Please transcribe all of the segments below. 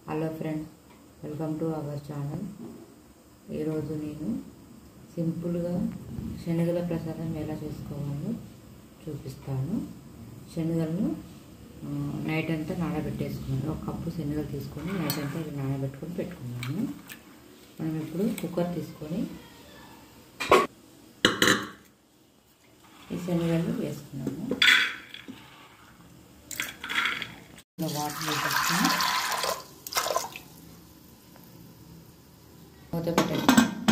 hello friend welcome to our channel ఈరోజు నేను సింపుల్గా శనగల ప్రసాదం ఎలా చేసుకోవాలో చూపిస్తాను శనగలను ఆ, నైట్ అంతా నానబెట్టేసుకున్నాను ఒక కప్పు శనగలు తీసుకొని నైట్ అంతా ఇది నానబెట్టుకొని పెట్టుకున్నాను మనం ఇప్పుడు కుక్కర్ తీసుకొని ఈ శనగలు వేసుకున్నాము ఇలా వాటర్ వేసేసుకుని మూత పెట్టేసి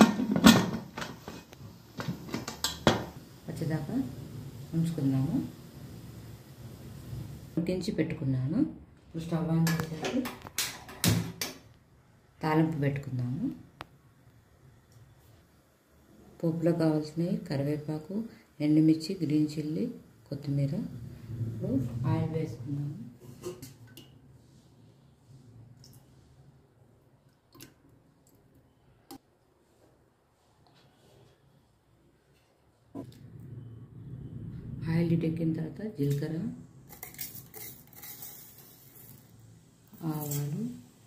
వచ్చేదాకా ఉంచుకుందాము ఉడికించి పెట్టుకున్నాను ఇప్పుడు స్టవ్ ఆన్ చేసేసి తాలింపు పెట్టుకుందాము పోపులో కావాల్సినవి కరివేపాకు ఎండుమిర్చి గ్రీన్ చిల్లీ కొత్తిమీర ఇప్పుడు ఆయిల్ వేసుకుందాము ఆయిల్ ఎక్కిన తర్వాత జీలకర్ర ఆవాలు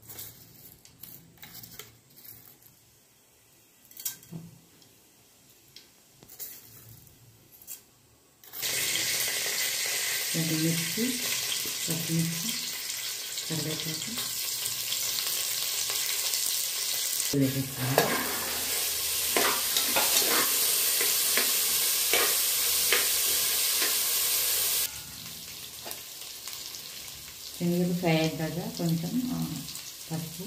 ఎండుమిర్చి పచ్చిమిర్చి కరివేపాకు వేసేస్తాను శనగలు ఫ్రై అయిన తర్వాత కొంచెం ఆ, పసుపు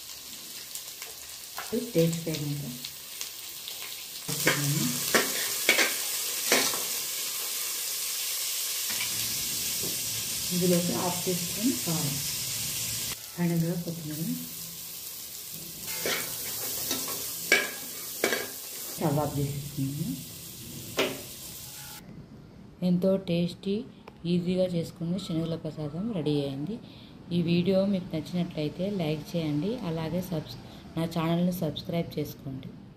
టేస్ట్ అయినాక వేసుకున్నాను ఇందులోకి ఆఫ్ చేసుకొని కారం ఫైనల్గా కొత్తిమీర స్టవ్ ఆఫ్ చేసేసుకున్నాను ఎంతో టేస్టీ ఈజీగా చేసుకునే శనగల ప్రసాదం రెడీ అయింది ఈ వీడియో మీకు నచ్చినట్లయితే లైక్ చేయండి అలాగే సబ్స్ నా ఛానల్ని సబ్స్క్రైబ్ చేసుకోండి